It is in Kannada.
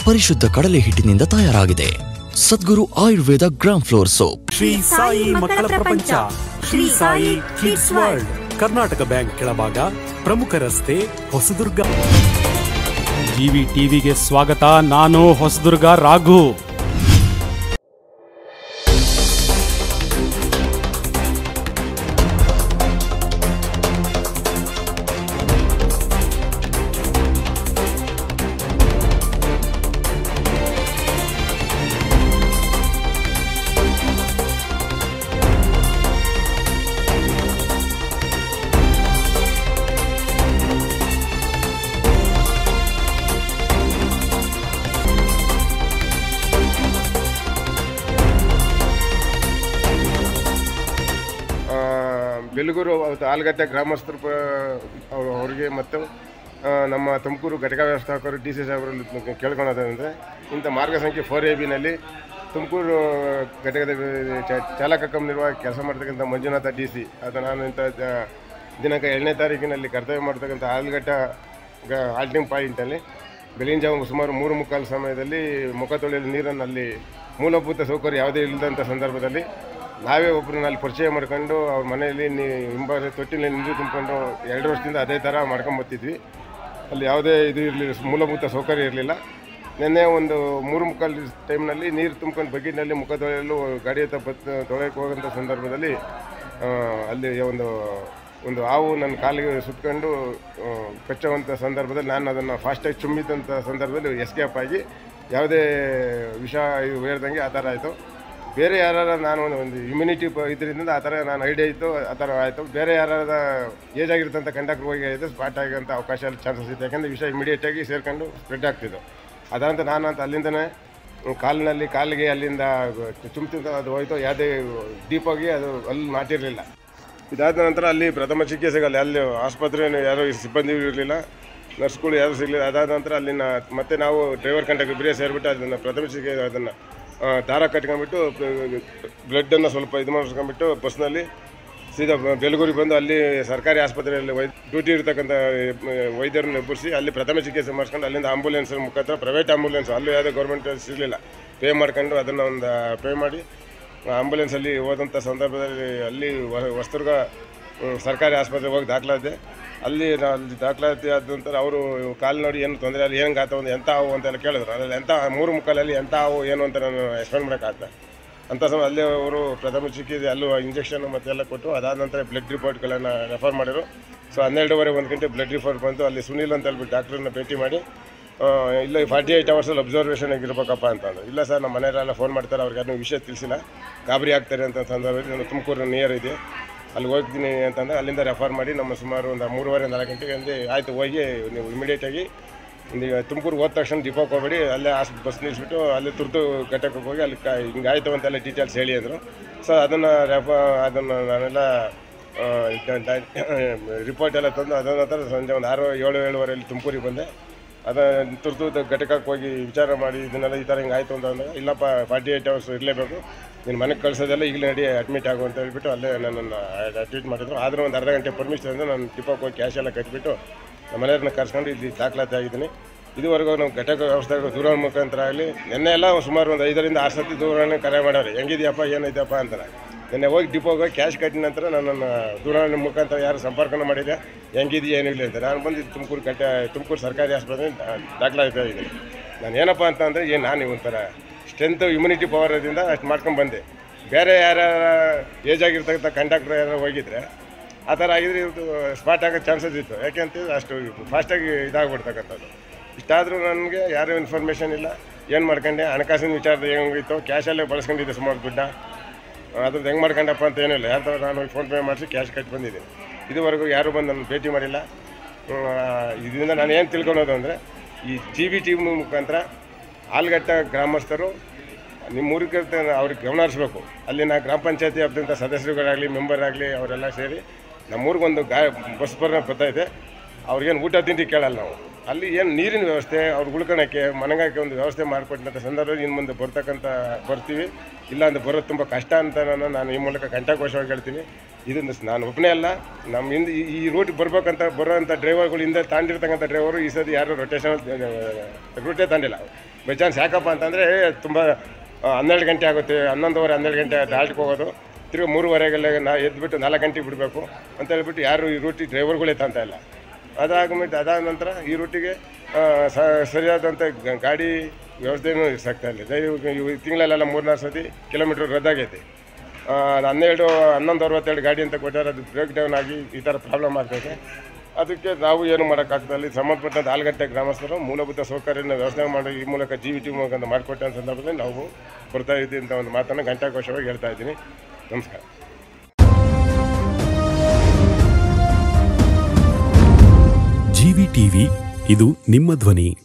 ಪರಿಶುದ್ಧ ಕಡಲೆ ಹಿಟ್ಟಿನಿಂದ ತಯಾರಾಗಿದೆ Sadguru Ayurveda gram flour soap Shri Sai ಮಕ್ಕಳ ಪ್ರಪಂಚ Shri Sai kids world Karnataka bank ಕೆಳಭಾಗ ಪ್ರಮುಖ ರಸ್ತೆ ಹೊಸದುರ್ಗ ಜಿವಿ ಟಿವಿಗೆ ಸ್ವಾಗತ ನಾನು ಹೊಸದುರ್ಗ ರಾಘು ಆ, ಬೆಲಗೂರು ಅವತ್ತು ಆಲಗಟ್ಟೆ ಗ್ರಾಮಸ್ಥರು ಪ- ಅವ್ರು ಅವ್ರಿಗೆ ಮತ್ತು ಆ, ನಮ್ಮ ತುಮಕೂರು ಘಟಕ ವ್ಯವಸ್ಥಾಪಕರು ಡಿ ಸಿ ಸಾಹೇಬರಲ್ಲಿ ಕೇಳ್ಕೊಳೋದಂದರೆ ಇಂಥ ಮಾರ್ಗ ಸಂಖ್ಯೆ ಫೋರ್ ಎ ಬಿನಲ್ಲಿ ತುಮಕೂರು ಘಟಕದ ಚ- ಚಾಲಕ ಕಮ್ ನಿರ್ವಾಹಕ ಕೆಲಸ ಮಾಡ್ತಕ್ಕಂಥ ಮಂಜುನಾಥ ಡಿ ಸಿ ಅದು ನಾನು ಇಂಥ ಜ- ದಿನಾಂಕ ಏಳನೇ ತಾರೀಕಿನಲ್ಲಿ ಕರ್ತವ್ಯ ಮಾಡ್ತಕ್ಕಂಥ ಆಲಗಟ್ಟ ಗ ಆಲ್ಟಿಂಗ್ ಪಾಯಿಂಟಲ್ಲಿ ಬೆಳಗಿನ ಜಾವ ಸುಮಾರು ಮೂರು ಮುಕ್ಕಾಲು ಸಮಯದಲ್ಲಿ ಮುಖ ತೊಳೆಯಲು ನೀರನ್ನು ಅಲ್ಲಿ ಮೂಲಭೂತ ಸೌಕರ್ಯ ಯಾವುದೇ ಇಲ್ಲದಂಥ ಸಂದರ್ಭದಲ್ಲಿ ನಾವೇ ಒಬ್ಬರನ್ನ ಅಲ್ಲಿ ಪರಿಚಯ ಮಾಡ್ಕೊಂಡು ಅವ್ರ ಮನೆಯಲ್ಲಿ ನೀ ಹಿಂಬಾಲ ತೊಟ್ಟಿನಲ್ಲಿ ನೀರು ತುಂಬಿಕೊಂಡು ಎರಡು ವರ್ಷದಿಂದ ಅದೇ ಥರ ಮಾಡ್ಕೊಂಬರ್ತಿದ್ವಿ ಅಲ್ಲಿ ಯಾವುದೇ ಇದು ಇರಲಿಲ್ಲ ಮೂಲಭೂತ ಸೌಕರ್ಯ ಇರಲಿಲ್ಲ ನಿನ್ನೆ ಒಂದು ಮೂರು ಮುಕ್ಕಾಲು ಟೈಮ್ನಲ್ಲಿ ನೀರು ತುಂಬ್ಕೊಂಡು ಬಕೆಟ್ನಲ್ಲಿ ಮುಖ ತೊಳೆಯಲು ಗಾಡಿ ಹತ್ರ ಬತ್ ತೊಳೆಯಕ್ಕೆ ಹೋಗೋಂಥ ಸಂದರ್ಭದಲ್ಲಿ ಆ, ಅಲ್ಲಿ ಒಂದು ಒಂದು ಹಾವು ನನ್ನ ಕಾಲಿಗೆ ಸುತ್ಕೊಂಡು ಆ, ಕಚ್ಚುವಂಥ ಸಂದರ್ಭದಲ್ಲಿ ನಾನು ಅದನ್ನು ಫಾಸ್ಟಾಗಿ ಚುಮ್ಮಿದಂಥ ಸಂದರ್ಭದಲ್ಲಿ ಎಸ್ಕೇಪ್ ಆಗಿ ಯಾವುದೇ ವಿಷ ಇದು ಹೇಳ್ದಂಗೆ ಆ ಥರ ಆಯಿತು ಬೇರೆ ಯಾರ ನಾನು ಒಂದು ಒಂದು ಇಮ್ಯುನಿಟಿ ಇದರಿಂದ ಆ ಥರ ನಾನು ಐಡಿಯಾ ಇತ್ತು ಆ ಥರ ಆಯಿತು ಬೇರೆ ಯಾರಾದ ಏಜ್ ಆಗಿರ್ತಂಥ ಕಂಡಕ್ಟರ್ ಹೋಗಿ ಆಯಿತು ಸ್ಪಾಟ್ ಆಗೋಂಥ ಅವಕಾಶ ಚಾನ್ಸಸ್ ಇತ್ತು ಯಾಕಂದರೆ ವಿಷಯ ಇಮಿಡಿಯೇಟಾಗಿ ಸೇರ್ಕೊಂಡು ಸ್ಪ್ರೆಡ್ ಆಗ್ತಿದ್ದು ಅದಂತ ನಾನು ಅಂತ ಅಲ್ಲಿಂದನೇ ಕಾಲಿನಲ್ಲಿ ಕಾಲಿಗೆ ಅಲ್ಲಿಂದ ಚುಮ್ತಿಂದ ಅದು ಹೋಯ್ತು ಯಾವುದೇ ಡೀಪಾಗಿ ಅದು ಅಲ್ಲಿ ನಾಟಿರಲಿಲ್ಲ ಇದಾದ ನಂತರ ಅಲ್ಲಿ ಪ್ರಥಮ ಚಿಕಿತ್ಸೆಗೆ ಅಲ್ಲಿ ಆಸ್ಪತ್ರೆ ಯಾರು ಸಿಬ್ಬಂದಿ ಇರಲಿಲ್ಲ ನರ್ಸ್ಗಳು ಯಾರು ಸಿಗಲಿಲ್ಲ ಅದಾದ ನಂತರ ಅಲ್ಲಿನ ಮತ್ತೆ ನಾವು ಡ್ರೈವರ್ ಕಂಡಕ್ಟರ್ ಇಬ್ಬರೇ ಸೇರಿಬಿಟ್ಟು ಅದನ್ನು ಪ್ರಥಮ ಚಿಕಿತ್ಸೆ ಅದನ್ನು ಆ, ದಾರ ಕಟ್ಕೊಂಡ್ಬಿಟ್ಟು ಬ್ಲಡ್ಡನ್ನು ಸ್ವಲ್ಪ ಇದು ಮಾಡಿಸ್ಕೊಂಡ್ಬಿಟ್ಟು ಬಸ್ನಲ್ಲಿ ಸೀದಾ ಬ- ಬೆಲಗೂರಿಗೆ ಬಂದು ಅಲ್ಲಿ ಸರ್ಕಾರಿ ಆಸ್ಪತ್ರೆಯಲ್ಲಿ ವೈ ಡ್ಯೂಟಿ ಇರ್ತಕ್ಕಂಥ ವೈದ್ಯರನ್ನ ಎಬ್ಬರಿಸಿ ಅಲ್ಲಿ ಪ್ರಥಮ ಚಿಕಿತ್ಸೆ ಮಾಡಿಸ್ಕೊಂಡು ಅಲ್ಲಿಂದ ಆಂಬುಲೆನ್ಸ್ ಮುಖಾಂತರ ಪ್ರೈವೇಟ್ ಆಂಬುಲೆನ್ಸ್ ಅಲ್ಲೂ ಯಾವುದೇ ಗೌರ್ಮೆಂಟ್ ಸಿಗಲಿಲ್ಲ ಪೇ ಮಾಡ್ಕೊಂಡು ಅದನ್ನು ಒಂದು ಪೇ ಮಾಡಿ ಆಂಬುಲೆನ್ಸಲ್ಲಿ ಹೋದಂಥ ಸಂದರ್ಭದಲ್ಲಿ ಅಲ್ಲಿ ವ- ಹೊಸದುರ್ಗ ಹ್ಮ್, ಸರ್ಕಾರಿ ಆಸ್ಪತ್ರೆಗೆ ಹೋಗಿ ದಾಖಲಾದೆ ಅಲ್ಲಿ ನಾ ಅಲ್ಲಿ ದಾಖಲಾತಿ ಆದ ನಂತರ ಅವರು ಕಾಲು ನೋಡಿ ಏನು ತೊಂದರೆ ಅಲ್ಲಿ ಏನು ಗಾತ ಒಂದು ಎಂಥ ಹಾವು ಅಂತೆಲ್ಲ ಕೇಳಿದ್ರು ಅದ್ರಲ್ಲಿ ಎಂಥ ಮೂರು ಮುಕ್ಕಲಲ್ಲಿ ಎಂಥ ಹಾವು ಏನು ಅಂತ ನಾನು ಎಕ್ಸ್ಪ್ಲೇನ್ ಮಾಡೋಕ್ಕಾಗ್ತದೆ ಅಂಥ ಸಮಯ ಅಲ್ಲಿ ಅವರು ಪ್ರಥಮ ಚಿಕಿತ್ಸೆ ಅಲ್ಲೂ ಇಂಜೆಕ್ಷನ್ ಮತ್ತೆಲ್ಲ ಕೊಟ್ಟು ಅದಾದ ನಂತರ ಬ್ಲಡ್ ರಿಪೋರ್ಟ್ಗಳನ್ನು ರೆಫರ್ ಮಾಡಿದ್ರು ಸೊ ಹನ್ನೆರಡುವರೆ ಒಂದು ಗಂಟೆ ಬ್ಲಡ್ ರಿಪೋರ್ಟ್ ಬಂತು ಅಲ್ಲಿ ಸುನೀಲ್ ಅಂತ ಹೇಳ್ಬಿಟ್ಟು ಡಾಕ್ಟ್ರನ್ನ ಭೇಟಿ ಮಾಡಿ ಆ, ಇಲ್ಲ ಫಾರ್ಟಿ ಏಯ್ಟ್ ಅವರ್ಸಲ್ಲಿ ಅಬ್ಸರ್ವೇಷನ್ ಇರಬೇಕಪ್ಪ ಅಂತಂದು ಇಲ್ಲ ಸರ್ ನಮ್ಮ ಮನೆಯವರೆಲ್ಲ ಫೋನ್ ಮಾಡ್ತಾರೆ ಅವ್ರಿಗೆ ಯಾರು ವಿಷಯ ತಿಳಿಸಿಲ್ಲ ಗಾಬರಿ ಆಗ್ತಾರೆ ಅಂತ ಸಂದರ್ಭದಲ್ಲಿ ನಾನು ತುಮಕೂರು ನಿಯರ್ ಇದೆ ಅಲ್ಲಿ ಹೋಗ್ತೀನಿ ಅಂತಂದ್ರೆ ಅಲ್ಲಿಂದ ರೆಫರ್ ಮಾಡಿ ನಮ್ಮ ಸುಮಾರು ಒಂದು ಮೂರುವರೆ ನಾಲ್ಕು ಗಂಟೆಗೆ ಅಂದು ಆಯಿತು ಹೋಗಿ ನೀವು ಇಮಿಡಿಯೇಟಾಗಿ ಈಗ ತುಮಕೂರು ಹೋದ ತಕ್ಷಣ ಡಿಪೋಗೆ ಹೋಗ್ಬೇಡಿ ಅಲ್ಲೇ ಆಸ್ ಬಸ್ ನಿಲ್ಲಿಸ್ಬಿಟ್ಟು ಅಲ್ಲಿ ತುರ್ತು ಘಟಕಕ್ಕೆ ಹೋಗಿ ಅಲ್ಲಿ ಕ ಹಿಂಗೆ ಆಯಿತು ಅಂತೆಲ್ಲ ಡೀಟೇಲ್ಸ್ ಹೇಳಿ ಅಂದರು ಸೊ ಅದನ್ನು ರೆಫ ಅದನ್ನು ನಾನೆಲ್ಲ ರಿಪೋರ್ಟ್ ಎಲ್ಲ ತಂದು ಅದರ ನಂತರ ಸಂಜೆ ಒಂದು ಆರು ಏಳು ಏಳುವರೆಯಲ್ಲಿ ತುಮಕೂರಿಗೆ ಬಂದೆ ಅದ ತುರ್ತು ಘಟಕಕ್ಕೆ ಹೋಗಿ ವಿಚಾರ ಮಾಡಿ ಇದನ್ನೆಲ್ಲ ಈ ಥರ ಹಿಂಗೆ ಆಯಿತು ಅಂತ ಅಂದಾಗ ಇಲ್ಲಪ್ಪ ಫಾರ್ಟಿ ಏಯ್ಟ್ ಅವರ್ಸ್ ಇರಲೇಬೇಕು ನೀನು ಮನೆಗೆ ಕಳ್ಸೋದೆಲ್ಲ ಈಗಲೇ ನಡಿ ಅಡ್ಮಿಟ್ ಆಗು ಅಂತ ಹೇಳ್ಬಿಟ್ಟು ಅಲ್ಲೇ ನನ್ನನ್ನು ಟ್ರೀಟ್ ಮಾಡಿದ್ರು ಆದರೂ ಒಂದು ಅರ್ಧ ಗಂಟೆ ಪರ್ಮಿಷನ್ ಅಂದರೆ ನಾನು ಟಿಪ್ಪಕ್ಕೆ ಹೋಗಿ ಕ್ಯಾಶ್ ಎಲ್ಲ ಕಟ್ಬಿಟ್ಟು ನಮ್ಮ ಮನೆಯವ್ರನ್ನ ಕರ್ಸ್ಕೊಂಡು ಇಲ್ಲಿ ದಾಖಲಾತಿ ಆಗಿದ್ದೀನಿ ಇದುವರೆಗೂ ನಾವು ಘಟಕ ವ್ಯವಸ್ಥೆಗಳು ದೂರವಾಣಿ ಮುಖಾಂತರ ಆಗಲಿ ನಿನ್ನೆ ಎಲ್ಲ ಸುಮಾರು ಒಂದು ಐದರಿಂದ ಆರು ಸತಿ ದೂರವಾಣಿ ಕರೆ ಮಾಡವ್ರೆ ಹೆಂಗಿದ್ಯಪ್ಪ ಏನೈತಪ್ಪ ಅಂತಾರೆ ನಿನ್ನೆ ಹೋಗಿ ಡಿಪೋಗೆ ಹೋಗಿ ಕ್ಯಾಶ್ ಕಟ್ಟಿದ ನಂತರ ನನ್ನನ್ನು ದೂರವಾಣಿ ಮುಖಾಂತರ ಯಾರು ಸಂಪರ್ಕನ ಮಾಡಿದೆ ಹೆಂಗಿದೆಯಾ ಏನಿಲ್ಲ ಅಂತ ನಾನು ಬಂದು ತುಮಕೂರು ಕಟ್ಟ ತುಮಕೂರು ಸರ್ಕಾರಿ ಆಸ್ಪತ್ರೆ ದಾಖಲಾಗ್ತಾ ಇದ್ದೀನಿ ನಾನು ಏನಪ್ಪ ಅಂತ ಅಂದರೆ ಏನು ನಾನು ಒಂಥರ ಸ್ಟ್ರೆಂತ್ ಇಮ್ಯುನಿಟಿ ಪವರದಿಂದ ಅಷ್ಟು ಮಾಡ್ಕೊಂಡು ಬಂದೆ ಬೇರೆ ಯಾರ ಏಜ್ ಆಗಿರ್ತಕ್ಕಂಥ ಕಂಡಕ್ಟರ್ ಯಾರು ಹೋಗಿದ್ರೆ ಆ ಥರ ಆಗಿದ್ರೆ ಇದು ಸ್ಪಾಟ್ ಆಗೋ ಚಾನ್ಸಸ್ ಇತ್ತು ಯಾಕೆ ಅಂತಂದ್ರೆ ಅಷ್ಟು ಫಾಸ್ಟಾಗಿ ಇದಾಗ್ಬಿಡ್ತಕ್ಕಂಥದ್ದು ಇಷ್ಟಾದರೂ ನನಗೆ ಯಾರೂ ಇನ್ಫಾರ್ಮೇಷನ್ ಇಲ್ಲ ಏನು ಮಾಡ್ಕೊಂಡೆ ಹಣಕಾಸಿನ ವಿಚಾರದ ಹೆಂಗಿತ್ತು ಕ್ಯಾಶಲ್ಲೇ ಬಳಸ್ಕೊಂಡಿದ್ದೆ ಸುಮಾರು ದುಡ್ಡ ಅದ್ರದ್ದು ಹೆಂಗೆ ಮಾಡ್ಕೊಂಡಪ್ಪ ಅಂತ ಏನಿಲ್ಲ ಯಾರ ಥರ ನಾನು ಫೋನ್ ಪೇ ಮಾಡಿಸಿ ಕ್ಯಾಶ್ ಕಟ್ಟಿ ಬಂದಿದ್ದೀನಿ ಇದುವರೆಗೂ ಯಾರೂ ಬಂದು ನನ್ನ ಭೇಟಿ ಮಾಡಿಲ್ಲ ಹ್ಮ್, ಇದರಿಂದ ನಾನು ಏನು ತಿಳ್ಕೊಳೋದು ಅಂದರೆ ಈ ಜಿ ಬಿ ಟಿ ಮುಖಾಂತರ ಆಲ್ಗಟ್ಟ ಗ್ರಾಮಸ್ಥರು ನಿಮ್ಮ ಊರಿಗೆ ಅವ್ರಿಗೆ ಗಮನ ಹರಿಸ್ಬೇಕು ಅಲ್ಲಿನ ಗ್ರಾಮ ಪಂಚಾಯತಿ ಹಬ್ಬದಿಂದ ಸದಸ್ಯರುಗಳಾಗಲಿ ಮೆಂಬರ್ ಆಗಲಿ ಅವರೆಲ್ಲ ಸೇರಿ ನಮ್ಮೂರಿಗೊಂದು ಗಾ ಬಸ್ ಬರ ಬರ್ತೈತೆ ಅವ್ರಿಗೇನು ಊಟ ತಿಂಡಿ ಕೇಳಲ್ಲ ನಾವು ಅಲ್ಲಿ ಏನು ನೀರಿನ ವ್ಯವಸ್ಥೆ ಅವ್ರು ಉಳ್ಕೊಳಕ್ಕೆ ಮನೆಗಾಕೆ ಒಂದು ವ್ಯವಸ್ಥೆ ಮಾಡಿಕೊಟ್ಟಂಥ ಸಂದರ್ಭದಲ್ಲಿ ಇನ್ನು ಮುಂದೆ ಬರ್ತಕ್ಕಂಥ ಬರ್ತೀವಿ ಇಲ್ಲ ಅಂದ್ರೆ ಬರೋದು ತುಂಬ ಕಷ್ಟ ಅಂತ ನಾನು ನಾನು ಈ ಮೂಲಕ ಕಂಠಕೋಶವಾಗಿ ಹೇಳ್ತೀನಿ ಇದನ್ನು ನಾನು ಒಬ್ಬನೇ ಅಲ್ಲ ನಮ್ಮ ಹಿಂದೆ ಈ- ಈ ರೂಟ್ ಬರ್ಬೇಕಂತ ಬರೋಂಥ ಡ್ರೈವರ್ಗಳು ಹಿಂದೆ ತಾಂಡಿರ್ತಕ್ಕಂಥ ಡ್ರೈವರು ಈ ಸತಿ ಯಾರು ರೊಟೇಷನಲ್ ರೂಟೇ ತಾಂಡಿಲ್ಲ ಬೈ ಚಾನ್ಸ್ ಯಾಕಪ್ಪ ಅಂತಂದರೆ ತುಂಬ ಹನ್ನೆರಡು ಗಂಟೆ ಆಗುತ್ತೆ ಹನ್ನೊಂದುವರೆ ಹನ್ನೆರಡು ಗಂಟೆ ದಾಟಿಗೆ ಹೋಗೋದು ತಿರುಗಿ ಮೂರುವರೆಗೆಲ್ಲ ನಾ ಎದ್ಬಿಟ್ಟು ನಾಲ್ಕು ಗಂಟೆಗೆ ಬಿಡಬೇಕು ಅಂತ ಹೇಳ್ಬಿಟ್ಟು ಯಾರು ಈ ರೂಟಿ ಡ್ರೈವರ್ಗಳೇ ತಂತ ಇಲ್ಲ ಅದಾಗ್ಬಿಟ್ಟು ಅದಾದ ನಂತರ ಈ ರೂಟಿಗೆ ಆ, ಸ- ಸರಿಯಾದಂಥ ಗ- ಗಾಡಿ ವ್ಯವಸ್ಥೆನೂ ಸಾಕ್ತಾ ಇಲ್ಲ ದಯವಿಟ್ಟು ಇವು ತಿಂಗಳಲ್ಲೆಲ್ಲ ಮೂರ್ನಾಲ್ಕು ಸತಿ ಕಿಲೋಮೀಟ್ರ್ ರದ್ದಾಗೈತೆ ಆ, ಹನ್ನೆರಡು ಹನ್ನೊಂದು ಅರವತ್ತೆರಡು ಗಾಡಿ ಅಂತ ಕೊಟ್ಟಾರೆ ಅದು ಬ್ರೇಕ್ ಡೌನ್ ಆಗಿ ಈ ಥರ ಪ್ರಾಬ್ಲಮ್ ಆಗ್ತೈತೆ ಅದಕ್ಕೆ ನಾವು ಏನು ಮಾಡೋಕ್ಕಾಗ್ತದೆ ಸಂಬಂಧಪಟ್ಟಂತ ಆಲ್ಗಟ್ಟೆ ಗ್ರಾಮಸ್ಥರು ಮೂಲಭೂತ ಸೌಕರ್ಯನ ವ್ಯವಸ್ಥೆ ಮಾಡಿ ಈ ಮೂಲಕ ಜಿ ವಿ ಟಿ ಮೂಲಕ ಮಾಡಿಕೊಟ್ಟ ಸಂದರ್ಭದಲ್ಲಿ ನಾವು ಬರ್ತಾ ಇದ್ದೀವಿ ಅಂತ ಒಂದು ಮಾತನ್ನು ಘಂಟಾಘೋಷವಾಗಿ ಹೇಳ್ತಾ ಇದ್ದೀನಿ ನಮಸ್ಕಾರ ಜಿವಿ ಟಿವಿ ಇದು ನಿಮ್ಮ ಧ್ವನಿ